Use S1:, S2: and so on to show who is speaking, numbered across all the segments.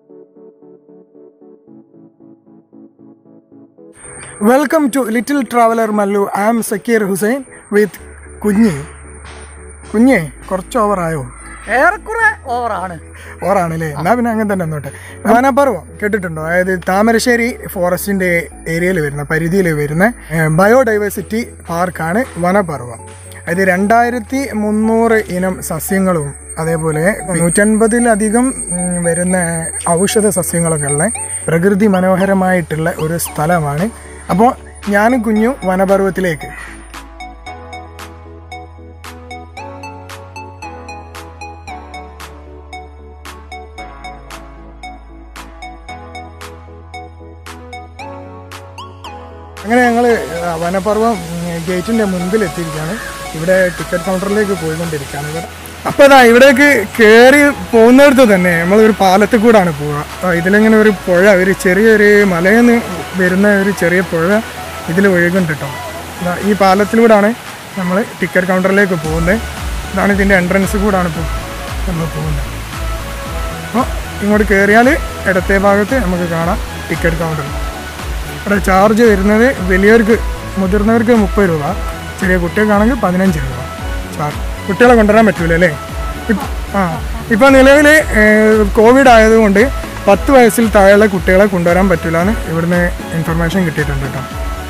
S1: Welcome to little traveller Mallu I am Sakkeer Hussain with കുഞ്ഞ് കുഞ്ഞ് കുറച്ച് ഓവറായോ
S2: ഏറെക്കുറെ ഓവറാണ്
S1: ഓവറാണല്ലേ എന്നാ പിന്നെ അങ്ങനെ തന്നെ ഒന്നോട്ടെ വനപർവ്വം കേട്ടിട്ടുണ്ടോ അതായത് താമരശ്ശേരി ഫോറസ്റ്റിന്റെ ഏരിയയിൽ വരുന്ന പരിധിയിൽ വരുന്ന ബയോഡൈവേഴ്സിറ്റി പാർക്കാണ് വനപർവ്വം അതായത് രണ്ടായിരത്തി മുന്നൂറ് ഇനം സസ്യങ്ങളും അതേപോലെ നൂറ്റൻപതിലധികം ഉം, വരുന്ന ഔഷധ സസ്യങ്ങളൊക്കെ ഉള്ള പ്രകൃതി മനോഹരമായിട്ടുള്ള ഒരു സ്ഥലമാണ് അപ്പോൾ ഞാനും കുഞ്ഞു വനപർവ്വത്തിലേക്ക് അങ്ങനെ ഞങ്ങൾ വനപർവ്വം ഗേറ്റിന്റെ മുൻപിൽ എത്തിയിരിക്കുകയാണ് ഇവിടെ ടിക്കറ്റ് കൗണ്ടറിലേക്ക് പോയിക്കൊണ്ടിരിക്കുകയാണ് ഇവിടെ അപ്പോൾ അതാ ഇവിടേക്ക് കയറി പോകുന്നിടത്ത് തന്നെ നമ്മൾ ഒരു പാലത്തിൽ കൂടാണ് പോവുക ആ, ഇതിലിങ്ങനെ ഒരു പുഴ ഒരു ചെറിയൊരു മലയിൽ നിന്ന് വരുന്ന ഒരു ചെറിയ പുഴ ഇതിൽ ഒഴുകുന്നുണ്ട് കേട്ടോ ദാ ഈ പാലത്തിലൂടെയാണ് നമ്മൾ ടിക്കറ്റ് കൗണ്ടറിലേക്ക് പോകുന്നത് ഇതാണ് ഇതിൻ്റെ എൻട്രൻസ് കൂടാണ് ഇപ്പോൾ നമ്മൾ പോകുന്നത് അപ്പോൾ ഇങ്ങോട്ട് കയറിയാൽ ഇടത്തെ ഭാഗത്ത് നമുക്ക് കാണാം ടിക്കറ്റ് കൗണ്ടർ ഇവിടെ ചാർജ് വരുന്നത് വലിയവർക്ക് മുതിർന്നവർക്ക് മുപ്പത് രൂപ ചെറിയ കുട്ടികൾക്കാണെങ്കിൽ പതിനഞ്ച് രൂപ ചാർജ് കുട്ടികളെ കൊണ്ടുവരാൻ പറ്റൂല അല്ലേ ഇപ്പ- ആ ഇപ്പോൾ നിലവിൽ കോവിഡ് ആയതുകൊണ്ട് പത്ത് വയസ്സിൽ താഴെയുള്ള കുട്ടികളെ കൊണ്ടുവരാൻ പറ്റില്ല എന്ന് ഇവിടുന്ന് ഇൻഫർമേഷൻ കിട്ടിയിട്ടുണ്ട് കേട്ടോ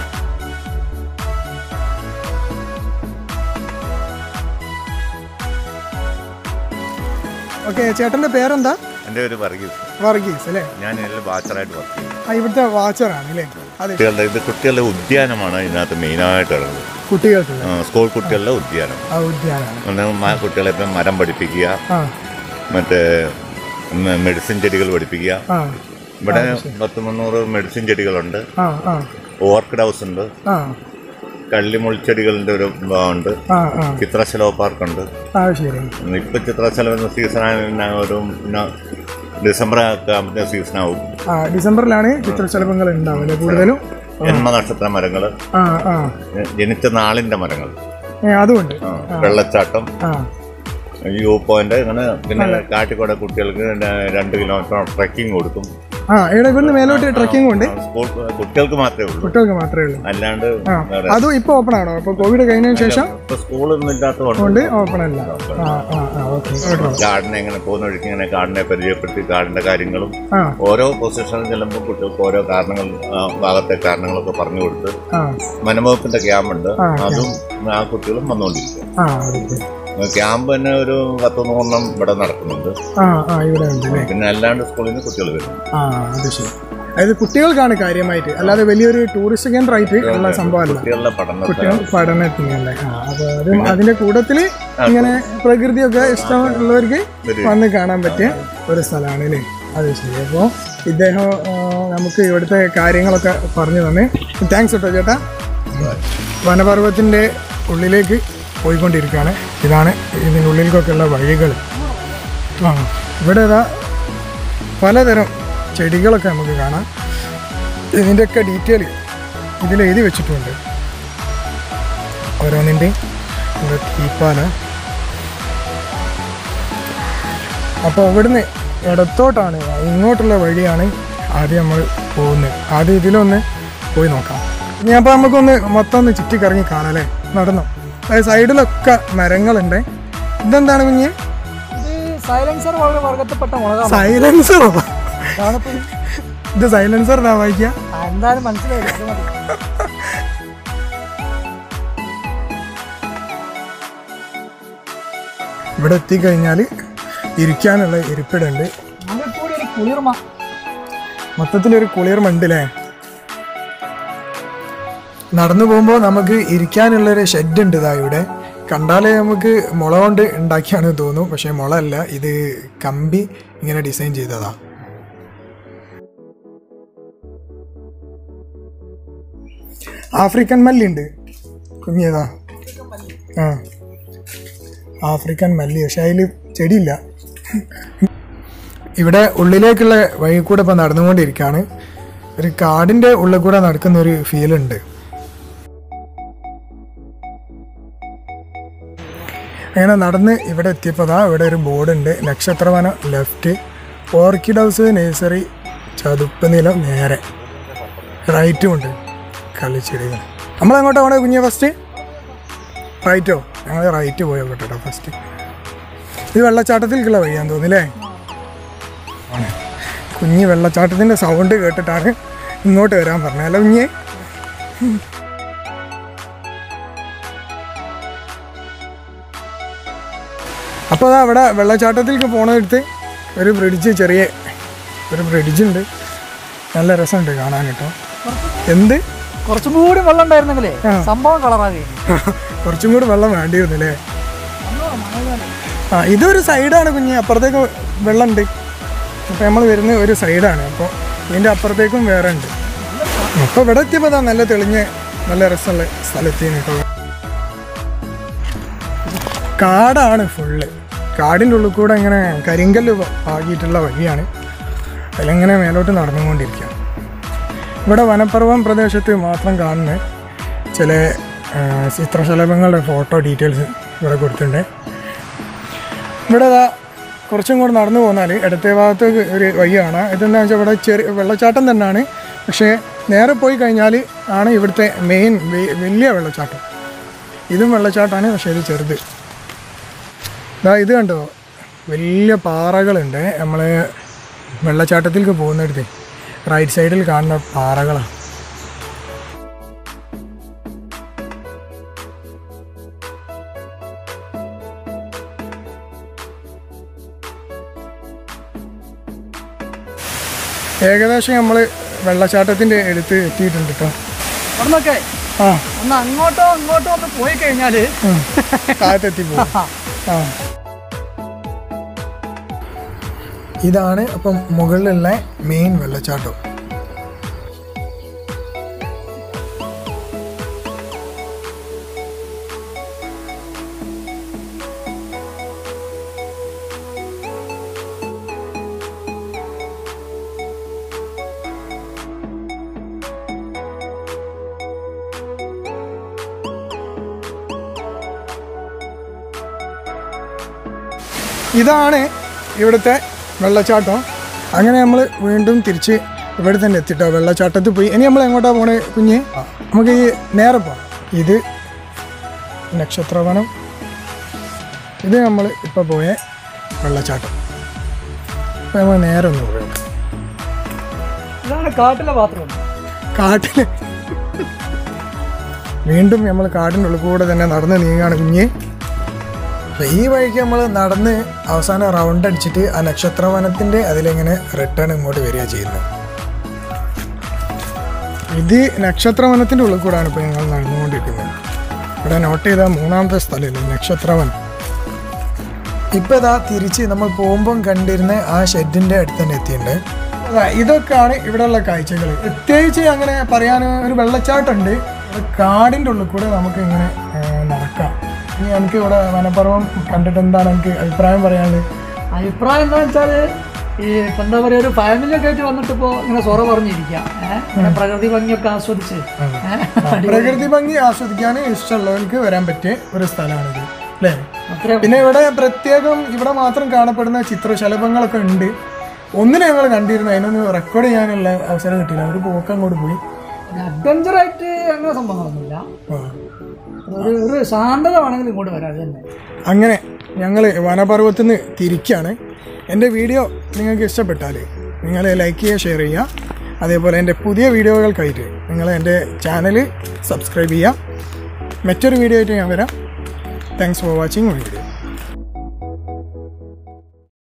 S1: ഓക്കെ ചേട്ടൻ്റെ പേരെന്താ
S3: എൻ്റെ ഒരു വർഗീസ്
S1: വർഗീസ് അല്ലേ
S3: ഞാൻ ഇതിൽ ബാച്ചറായിട്ട് വർക്ക് ചെയ്യും
S1: ആ ഇവിടുത്തെ വാച്ചറാണ് അല്ലേ അതെ
S3: കുട്ടികളുടെ ഇത് കുട്ടികളുടെ ഉദ്യാനമാണ് ഇതിനകത്ത് മെയിനായിട്ട് ഉള്ളത്
S1: കുട്ടികൾക്കുള്ള
S3: ആ, സ്കൂൾ കുട്ടികളുടെ ഉദ്യാനം
S1: ആ ഉദ്യാനമാണ്
S3: ഒന്ന് മ- കുട്ടികളെ ഇപ്പം മരം പഠിപ്പിക്കുക
S1: ആ
S3: മറ്റേ മ- മെഡിസിൻ ചെടികൾ പഠിപ്പിക്കുക
S1: ആ
S3: ഇവിടെ പത്ത് മുന്നൂറ് മെഡിസിൻ ചെടികളുണ്ട്
S1: ആ ആ
S3: ഓർക്കിഡ് ഹൗസ് ഉണ്ട്
S1: ആ
S3: കള്ളിമുൾച്ചെടികളുടെ ഒരു ഭാഗമുണ്ട്
S1: ആ ആ
S3: ചിത്രശലഭ പാർക്കുണ്ട്
S1: ആ ശരി
S3: ഇപ്പം ചിത്രശലഭ എന്ന സീസണായ ഒരു പിന്നെ ഡിസംബർ ഒക്കെ ആകുമ്പോഴത്തെ സീസണാവും
S1: ആ ഡിസംബറിലാണ് ചിത്രശലഭങ്ങൾ ഉണ്ടാവില്ലേ കൂടുതലും
S3: ജന്മനക്ഷത്ര മരങ്ങൾ
S1: ആ ആ
S3: ജനിച്ച നാളിൻ്റെ മരങ്ങൾ
S1: ഏ, അതുകൊണ്ട്
S3: ആ, വെള്ളച്ചാട്ടം
S1: ആ
S3: വ്യൂ പോയിന്റ് അങ്ങനെ പിന്നെ കാട്ടിക്കൂടെ കുട്ടികൾക്ക് ര- രണ്ട് കിലോമീറ്റർ ട്രക്കിംഗ് കൊടുക്കും
S1: ആ ഇവിടെ ഇവിടുന്ന് മേലോട്ട് ട്രക്കിംഗ് ഉണ്ട്
S3: ആ, സ്കൂൾ കുട്ടികൾക്ക് മാത്രമേ ഉള്ളൂ
S1: കുട്ടികൾക്ക് മാത്രമേ ഉള്ളൂ
S3: അല്ലാണ്ട്
S1: ആ അതും ഇപ്പൊ ഓപ്പൺ ആണോ ഇപ്പൊ കോവിഡ് കഴിഞ്ഞതിന് ശേഷം
S3: ഇപ്പൊ സ്കൂളൊന്നും ഇല്ലാത്തതുകൊണ്ട്
S1: കൊണ്ട് ഓപ്പൺ അല്ല ആ ആ ആ ഓക്കെ
S3: ഗാർഡനെ എങ്ങനെ പോകുന്ന വഴിക്ക് ഇങ്ങനെ ഗാർഡനെ പരിചയപ്പെടുത്തി ഗാർഡന്റെ കാര്യങ്ങളും
S1: ആ
S3: ഓരോ പൊസിഷനിൽ ചെല്ലുമ്പോൾ കുട്ടികൾക്ക് ഓരോ കാരണങ്ങൾ ആ, ഭാഗത്തെ കാരണങ്ങളൊക്കെ പറഞ്ഞു കൊടുത്ത്
S1: ആ
S3: വനംവകുപ്പിന്റെ ക്യാമ്പുണ്ട്
S1: ആ,
S3: അതും ആ കുട്ടികളും വന്നുകൊണ്ടിരിക്കും
S1: ആ ഓക്കെ
S3: ക്യാമ്പ് തന്നെ ഒരു പത്ത് നൂറെണ്ണം ഇവിടെ നടക്കുന്നുണ്ട്
S1: ആ ആ ഇവിടെ ഉണ്ട് അല്ലേ
S3: പിന്നെ അല്ലാണ്ട് സ്കൂളിൽ നിന്ന് കുട്ടികൾ വരും
S1: ആ അത് ശരി അതായത് കുട്ടികൾക്കാണ് കാര്യമായിട്ട് അല്ലാതെ വലിയൊരു ടൂറിസ്റ്റ് കേന്ദ്ര ആയിട്ട് ഉള്ള സംഭവമല്ല
S3: കുട്ടികളുടെ പഠനത്തെ
S1: കുട്ടികൾ പഠനത്തിനല്ലേ ആ അപ്പൊ അതും അതിന്റെ കൂട്ടത്തില് ഇങ്ങനെ പ്രകൃതിയൊക്കെ ഇഷ്ടമുള്ളവർക്ക്
S3: ഒരു
S1: വന്ന് കാണാൻ പറ്റിയ ഒരു സ്ഥലമാണ് അല്ലേ അത് ശരി അപ്പോൾ ഇദ്ദേഹം ആ, നമുക്ക് ഇവിടുത്തെ കാര്യങ്ങളൊക്കെ പറഞ്ഞു തന്നെ താങ്ക്സ് കേട്ടോ ചേട്ടാ വനപർവ്വത്തിൻ്റെ ഉള്ളിലേക്ക് പോയിക്കൊണ്ടിരിക്കുകയാണ് ഇതാണ് ഇതിൻ്റെ ഉള്ളിലേക്കൊക്കെയുള്ള വഴികൾ ആ ഇവിടെ ഇതാ പലതരം ചെടികളൊക്കെ നമുക്ക് കാണാം ഇതിൻ്റെയൊക്കെ ഡീറ്റെയിൽ ഇതിൽ എഴുതി വെച്ചിട്ടുണ്ട് ഓരോന്നിൻ്റെയും ഇവിടെ തീപ്പാല അപ്പോൾ ഇവിടുന്ന് ഇടത്തോട്ടാണ് ഇങ്ങോട്ടുള്ള വഴിയാണ് ആദ്യം നമ്മൾ പോകുന്നത് ആദ്യം ഇതിലൊന്ന് പോയി നോക്കാം ഇനി അപ്പോൾ നമുക്കൊന്ന് മൊത്തം ഒന്ന് ചുറ്റിക്കറങ്ങി കാണാം അല്ലേ നടന്നു അതായത് സൈഡിലൊക്കെ മരങ്ങളുണ്ട് ഇതെന്താണ് കുഞ്ഞ്
S2: സൈലൻസർ വളരെ വർഗത്തിൽപ്പെട്ട മുളകാണ്
S1: സൈലൻസറോ
S2: അതാണിപ്പോ
S1: ഇത് സൈലൻസർ എന്നാ വായിക്കുക
S2: ആ, എന്തായാലും മനസ്സിലായില്ല അത് മതി.
S1: ഇവിടെ എത്തിക്കഴിഞ്ഞാൽ ഇരിക്കാനുള്ള ഇരിപ്പിടുണ്ട്
S2: നമുക്ക് കൂടി ഒരു കുളിർമ
S1: മൊത്തത്തിലൊരു കുളിർമ ഉണ്ട് അല്ലേ നടന്നു പോകുമ്പോൾ നമുക്ക് ഇരിക്കാനുള്ളൊരു ഷെഡ് ഉണ്ട് ഇതാ ഇവിടെ കണ്ടാലേ നമുക്ക് മുള കൊണ്ട് ഉണ്ടാക്കിയാണെന്ന് തോന്നും പക്ഷേ മുള അല്ല ഇത് കമ്പി ഇങ്ങനെ ഡിസൈൻ ചെയ്തതാ ആഫ്രിക്കൻ മല്ലി ഉണ്ട് കുഞ്ഞേതാ ആ ആഫ്രിക്കൻ മല്ലി പക്ഷെ അതിൽ ചെടിയില്ല ഇവിടെ ഉള്ളിലേക്കുള്ള വഴി കൂടെ ഇപ്പം നടന്നുകൊണ്ടിരിക്കുകയാണ് ഒരു കാടിൻ്റെ ഉള്ളിൽ കൂടെ നടക്കുന്ന ഒരു ഫീൽ ഉണ്ട് അങ്ങനെ നടന്ന് ഇവിടെ എത്തിയപ്പോൾ ദാ ഇവിടെ ഒരു ബോർഡ് ഉണ്ട് നക്ഷത്രവനം ലെഫ്റ്റ് ഓർക്കിഡ് ഹൗസ് നേഴ്സറി ചതുപ്പ് നിലം നേരെ റൈറ്റും ഉണ്ട് കളിച്ചെടികൾ നമ്മളെങ്ങോട്ടാ പോണേ കുഞ്ഞെ ഫസ്റ്റ് റൈറ്റോ ഞങ്ങൾ റൈറ്റ് പോയോ കേട്ടോ ഫസ്റ്റ് ഇത് വെള്ളച്ചാട്ടത്തിലേക്കുള്ള വഴിയാന്ന് തോന്നില്ലേ ആണ്. കുഞ്ഞ് വെള്ളച്ചാട്ടത്തിൻ്റെ സൗണ്ട് കേട്ടിട്ടാണ് ഇങ്ങോട്ട് വരാൻ പറഞ്ഞത് അല്ല കുഞ്ഞേ അപ്പോൾ അതാ അവിടെ വെള്ളച്ചാട്ടത്തിലേക്ക് പോണടുത്ത് ഒരു ബ്രിഡ്ജ് ചെറിയ ഒരു ബ്രിഡ്ജ് ഉണ്ട് നല്ല രസമുണ്ട് കാണാൻ കേട്ടോ എന്ത്
S2: കുറച്ചും കൂടി വെള്ളം ഉണ്ടായിരുന്നെങ്കിലേ സംഭവം കളറാകുകയും
S1: കുറച്ചും കൂടി വെള്ളം വേണ്ടി വന്നില്ലേ ആ ഇതൊരു സൈഡാണ് കുഞ്ഞ് അപ്പുറത്തേക്ക് വെള്ളമുണ്ട് അപ്പോൾ നമ്മൾ വരുന്ന ഒരു സൈഡാണ് അപ്പോൾ ഇതിൻ്റെ അപ്പുറത്തേക്കും വേറെ ഉണ്ട് അപ്പോൾ ഇവിടെ എത്തിയപ്പോൾ അതാ നല്ല തെളിഞ്ഞ് നല്ല രസമുള്ള സ്ഥലത്തിന് കേട്ടോ കാടാണ് ഫുള്ള് കാടിൻ്റെ ഉള്ളിൽ കൂടെ ഇങ്ങനെ കരിങ്കല്ല് പ- പാകിയിട്ടുള്ള വഴിയാണ് അതിലിങ്ങനെ മേലോട്ട് നടന്നുകൊണ്ടിരിക്കുക ഇവിടെ വനപ്പർവം പ്രദേശത്ത് മാത്രം കാണുന്ന ചില ആ, ചിത്രശലഭങ്ങളുടെ ഫോട്ടോ ഡീറ്റെയിൽസ് ഇവിടെ കൊടുത്തിട്ടുണ്ട് ഇവിടെ ദാ കുറച്ചും കൂടെ നടന്നു പോന്നാൽ ഇടത്തെ ഭാഗത്തേക്ക് ഒരു വഴിയാണ് ഇതെന്താ വെച്ചാൽ ഇവിടെ ചെറിയ വെള്ളച്ചാട്ടം തന്നെയാണ് പക്ഷേ നേരെ പോയി കഴിഞ്ഞാൽ ആണ് ഇവിടുത്തെ മെയിൻ വലിയ വെള്ളച്ചാട്ടം ഇതും വെള്ളച്ചാട്ടമാണ് പക്ഷേ ഇത് ചെറുത് ഇതാ ഇത് കണ്ടോ വലിയ പാറകളുണ്ട് നമ്മൾ വെള്ളച്ചാട്ടത്തിലേക്ക് പോകുന്നിടത്ത് റൈറ്റ് സൈഡിൽ കാണുന്ന പാറകളാണ് ഏകദേശം നമ്മൾ വെള്ളച്ചാട്ടത്തിൻ്റെ അടുത്ത് എത്തിയിട്ടുണ്ട് കേട്ടോ
S2: അവിടുന്നൊക്കെ
S1: ആ
S2: ഒന്ന് അങ്ങോട്ടോ ഇങ്ങോട്ടോ ഒന്ന് പോയി കഴിഞ്ഞാല്
S1: ഉം. താഴത്തെത്തി പോകും ആ ഇതാണ് അപ്പം മുകളിലുള്ള മെയിൻ വെള്ളച്ചാട്ടം ഇതാണ് ഇവിടുത്തെ വെള്ളച്ചാട്ടം അങ്ങനെ നമ്മൾ വീണ്ടും തിരിച്ച് ഇവിടെ തന്നെ എത്തിട്ടോ വെള്ളച്ചാട്ടത്തിൽ പോയി ഇനി നമ്മൾ എങ്ങോട്ടാ പോണേ കുഞ്ഞ് നമുക്ക് ഈ നേരെ പോവാം ഇത് നക്ഷത്രവനം ഇത് നമ്മൾ ഇപ്പോൾ പോയ വെള്ളച്ചാട്ടം അപ്പോൾ നമ്മൾ നേരെ ഒന്ന് പോയി
S2: ഇതാണ് കാട്ടിലെ ബാത്റൂം
S1: കാട്ടിൽ വീണ്ടും നമ്മൾ കാടിൻ്റെ ഉള്ളിൽ കൂടെ തന്നെ നടന്ന് നീങ്ങാണ് കുഞ്ഞ് അപ്പൊ ഈ വഴിക്ക് നമ്മൾ നടന്ന് അവസാനം റൗണ്ട് അടിച്ചിട്ട് ആ നക്ഷത്രവനത്തിൻ്റെ അതിലിങ്ങനെ റിട്ടേൺ ഇങ്ങോട്ട് വരിക ചെയ്യുന്നത് ഇത് നക്ഷത്രവനത്തിൻ്റെ ഉള്ളിൽ കൂടാണ് ഇപ്പോൾ ഞങ്ങൾ നടന്നുകൊണ്ടിരിക്കുന്നത് ഇവിടെ നോട്ട് ചെയ്ത മൂന്നാമത്തെ സ്ഥലമില്ലേ നക്ഷത്രവനം ഇപ്പം ഇതാ തിരിച്ച് നമ്മൾ പോകുമ്പം കണ്ടിരുന്ന ആ ഷെഡിൻ്റെ അടുത്ത് തന്നെ എത്തിയിട്ടുണ്ട് അതാ ഇതൊക്കെയാണ് ഇവിടെയുള്ള കാഴ്ചകൾ പ്രത്യേകിച്ച് അങ്ങനെ പറയാൻ ഒരു വെള്ളച്ചാട്ടമുണ്ട് ഒരു കാടിൻ്റെ ഉള്ളിൽ കൂടെ നമുക്ക് ഇങ്ങനെ ഏഹ്, നടക്കാം ഇനി നമുക്ക് ഇവിടെ വനപ്പർവം കണ്ടിട്ട് എന്താണ് എനിക്ക് അഭിപ്രായം പറയാനുള്ളത്
S2: അഭിപ്രായം എന്താ വെച്ചാല് ഈ ഇപ്പൊ എന്താ പറയാ ഒരു ഫാമിലി ഒക്കെ ആയിട്ട് വന്നിട്ട് ഇപ്പോ ഇങ്ങനെ സൊറ പറഞ്ഞിരിക്കാം ഏഹ് പ്രകൃതി ഭംഗിയൊക്കെ ആസ്വദിച്ച് ഏഹ്
S1: പ്രകൃതി ഭംഗി ആസ്വദിക്കാൻ ഇഷ്ടമുള്ളവർക്ക് വരാൻ പറ്റിയ ഒരു സ്ഥലമാണിത് അല്ലേ
S2: അത്ര
S1: പിന്നെ ഇവിടെ പ്രത്യേകം ഇവിടെ മാത്രം കാണപ്പെടുന്ന ചിത്രശലഭങ്ങളൊക്കെ ഉണ്ട് ഒന്നിനെ ഞങ്ങൾ കണ്ടിരുന്നു അതിനൊന്ന് റെക്കോർഡ് ചെയ്യാനുള്ള അവസരം കിട്ടിയില്ല ഒരു പോക്ക് അങ്ങോട്ട് പോയി
S2: അഡ്വഞ്ചർ ആയിട്ട് അങ്ങനെ സംഭവങ്ങളൊന്നുമില്ല
S1: ആ.
S2: ഒരു ഒരു ശാന്തത വേണമെങ്കിൽ ഇങ്ങോട്ട് വരാം അത് തന്നെ
S1: അങ്ങനെ ഞങ്ങൾ വനപർവ്വത്തിൽ നിന്ന് തിരിക്കുകയാണ് എൻ്റെ വീഡിയോ നിങ്ങൾക്ക് ഇഷ്ടപ്പെട്ടാൽ നിങ്ങൾ ലൈക്ക് ചെയ്യുക ഷെയർ ചെയ്യുക അതേപോലെ എൻ്റെ പുതിയ വീഡിയോകൾക്കായിട്ട് നിങ്ങൾ എൻ്റെ ചാനൽ സബ്സ്ക്രൈബ് ചെയ്യുക മറ്റൊരു വീഡിയോ ആയിട്ട് ഞാൻ വരാം താങ്ക്സ് ഫോർ വാച്ചിങ് വീഡിയോ